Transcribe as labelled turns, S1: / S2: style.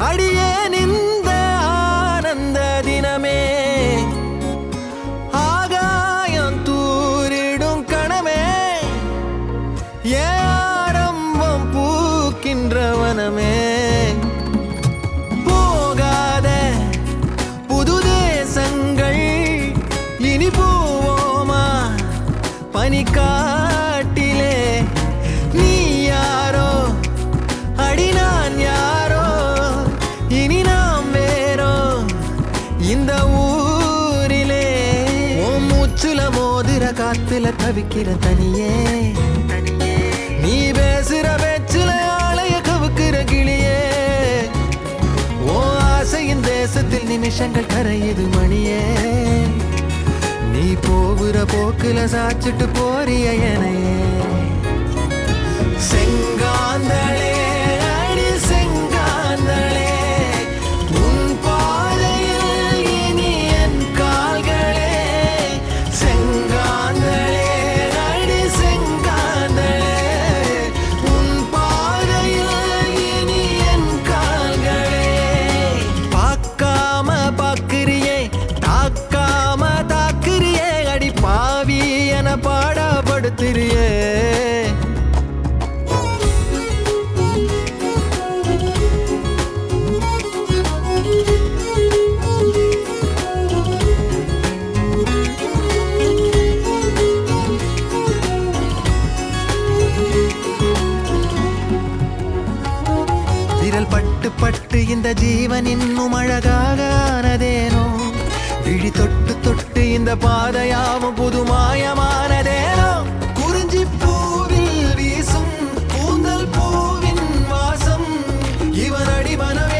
S1: அடியேன் இந்த ஆனந்த தினமே ஆகாயம் தூரிடும் கணமே ஏன் ஆரம்பம் பூக்கின்ற வனமே போகாத புது தேசங்கள் இனி போவோமா பனிக்காட்டிலே நீ யாரோ அடி நான் யாரோ இனி நாம் வேறோ இந்த ஊரிலே உன் மூச்சுல மோதிர காத்துல தவிக்கிற தனியே நீ பேசுற பேச்சுல ஆளைய கவுக்கிற கிளியே ஓ ஆசையின் தேசத்தில் நிமிஷங்கள் கரையுது மணியே நீ போகிற போக்குல சாச்சிட்டு போறிய எனையே செங்காந்தளே அடி செங்காந்தளே உன் பாதையில் இனி என் கால்களே செங்காந்தளே அடி செங்காந்தளே உன் பாதையில் இனி என் கால்களே பார்க்காம பார்க்கிறியே தாக்காம தாக்குறியே அடி பாவி என பாடப்படுத்துறியே விரல் பட்டு பட்டு இந்த ஜீவன் இன்னும் அழகாக ஆனதேனோ விழி தொட்டு தொட்டு இந்த பாதையாவும் புதுமாயமானதேனோ குறிஞ்சி பூவில் வீசும் கூந்தல் பூவின் வாசம் இவன் அடிமனம்